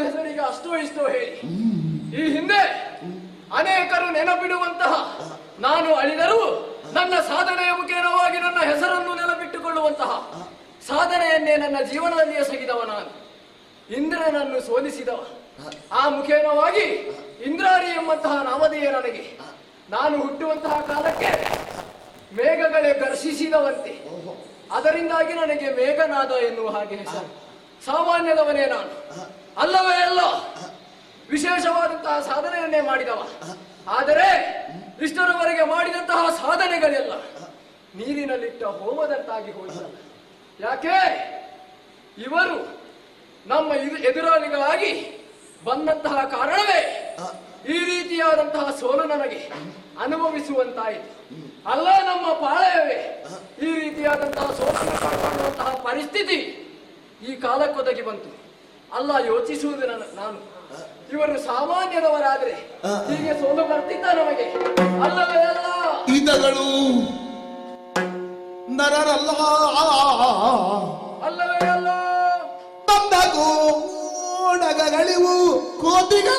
ಹೆಸರಿಗೆ ಅಷ್ಟೋ ಇಷ್ಟೋ ಹೇಳಿ ಈ ಹಿಂದೆ ಅನೇಕರು ನೆನಪಿಡುವಂತಹ ನಾನು ಅಳಿದರೂ ನನ್ನ ಸಾಧನೆಯ ಮುಖೇನವಾಗಿ ನನ್ನ ಹೆಸರನ್ನು ನೆನಪಿಟ್ಟುಕೊಳ್ಳುವಂತಹ ಸಾಧನೆಯನ್ನೇ ನನ್ನ ಜೀವನದಲ್ಲಿ ಎಸಗಿದವ ನಾನು ಇಂದ್ರನನ್ನು ಸೋಲಿಸಿದವ ಆ ಮುಖೇನವಾಗಿ ಇಂದ್ರಾರಿ ಎಂಬಂತಹ ನಾಮಧೇಯ ನನಗೆ ನಾನು ಹುಟ್ಟುವಂತಹ ಕಾಲಕ್ಕೆ ಮೇಘಗಳೇ ಘರ್ಷಿಸಿದವಂತೆ ಅದರಿಂದಾಗಿ ನನಗೆ ಮೇಘನಾದ ಎನ್ನುವ ಹಾಗೆ ಹೆಸರು ಸಾಮಾನ್ಯದವನೇ ನಾನು ಅಲ್ಲವೇ ಅಲ್ಲ ವಿಶೇಷವಾದಂತಹ ಸಾಧನೆಯನ್ನೇ ಮಾಡಿದವ ಆದರೆ ಇಷ್ಟರವರೆಗೆ ಮಾಡಿದಂತಹ ಸಾಧನೆಗಳೆಲ್ಲ ನೀರಿನಲ್ಲಿಟ್ಟ ಹೋಮದಂತಾಗಿ ಹೋಯಿತಲ್ಲ ಯಾಕೆ ಇವರು ನಮ್ಮ ಇದು- ಎದುರಾಳಿಗಳಾಗಿ ಬಂದಂತಹ ಕಾರಣವೇ ಈ ರೀತಿಯಾದಂತಹ ಸೋಲು ನನಗೆ ಅನುಭವಿಸುವಂತಾಯಿತು ಅಲ್ಲ ನಮ್ಮ ಪಾಳಯವೇ ಈ ರೀತಿಯಾದಂತಹ ಸೋಲನ್ನು ಪಡ್ಕೊಳ್ಳುವಂತಹ ಪರಿಸ್ಥಿತಿ ಈ ಕಾಲಕ್ಕೊದಗಿ ಬಂತು ಅಲ್ಲ ಯೋಚಿಸುವುದು ನನ್ನ ನಾನು ಇವರು ಸಾಮಾನ್ಯದವರಾದ್ರೆ ಹೀಗೆ ಸೋಲು ಬರ್ತಿದ್ದ ನಮಗೆ ಅಲ್ಲವೇ ಅಲ್ಲ ಈತಗಳು ನರರಲ್ಲ ಅಲ್ಲವೇ ಅಲ್ಲ ಬಂದ ಕೋಡಗಳಿವು ಕೋತಿಗಳ